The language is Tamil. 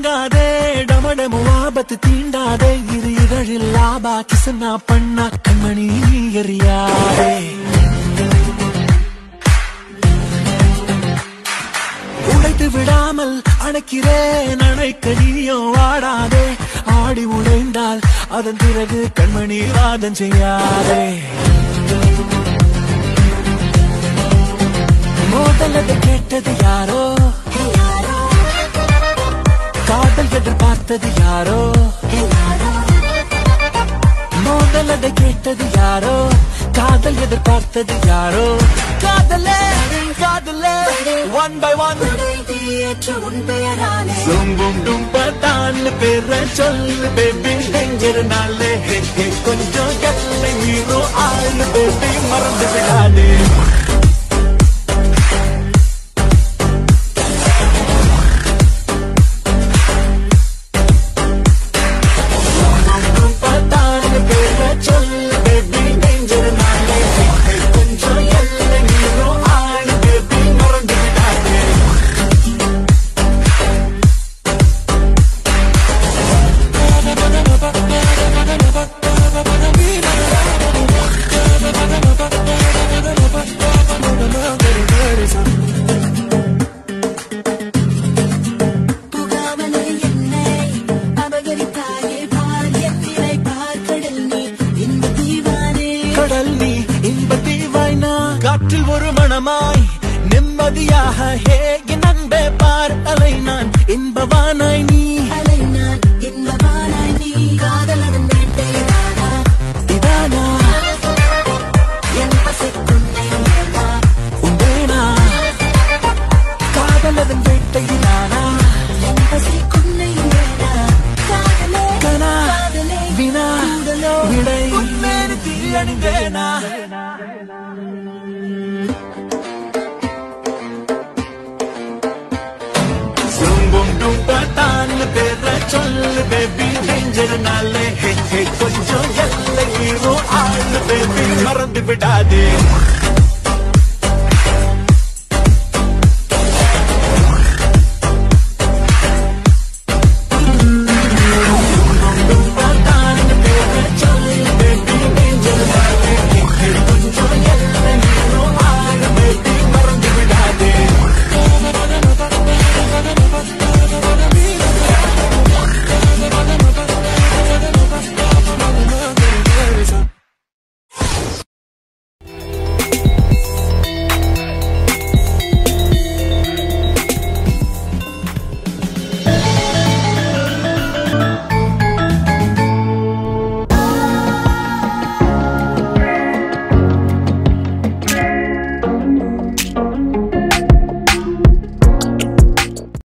மயங்காதே டமடமு ஆபத்து தீண்டாதே இரு இதழில் லாபா கிசனா பண்ணா கண்மணி எறியாதே உடைத்து விடாமல் அணைக்கிறேன் அணைக்க நீயும் வாடாதே ஆடி உடைந்தால் அதன் பிறகு கண்மணி வாதம் செய்யாதே மோதலதை கேட்டது யாரோ காதல் எதிர்பார்த்தது யாரோ மோதலதை கேட்டது யாரோ காதல் எதிர்பார்த்தது யாரோ காதலே காதலே ஒன் பை ஒன் ஏற்று உன் பெயராலே சும்பும் டும்பத்தான் பேர சொல்லு பேபி டேஞ்சர்னாலே கொஞ்சம் எல்லை மீறும் ஆளு பேபி மறந்து விடாதே டும்பத்தான் பேர சொல்லு பேபி டேஞ்சர்னாலே கொஞ்சம் எல்லை மீறும் ஆளு பேபி மறந்து விடாதே புகாமலே என்னை அபகரித்தாயே பாரியத்தினை பார்க்கடல் நீ இந்த தீவானே கடல் நீ இன்ப தீவாய்னா காற்றில் ஒரு மணமாய் நிம்மதியாக ஹே என் அன்பே பார் அலை நான் இன்பவானாய் நீ அலை நான் இன்பவானாய் நீ காதலன் வேட்டையானா இதானா என் பசிக்குன்னை வேண்டா உண்டேனா காதலதன் வேட்டையினானா என் பசிக்குன்னை வேண்டா காதலே கனா காதலே வினா கூடலோ விடை உண்மையான தீயணிந்தேனா சும்பும் டும்பத்தான் பேர சொல்லு பேபி டேஞ்சர்னாலே ஹே ஹே கொஞ்சம் எல்லை மீறும் ஆளு பேபி மறந்து விடாதே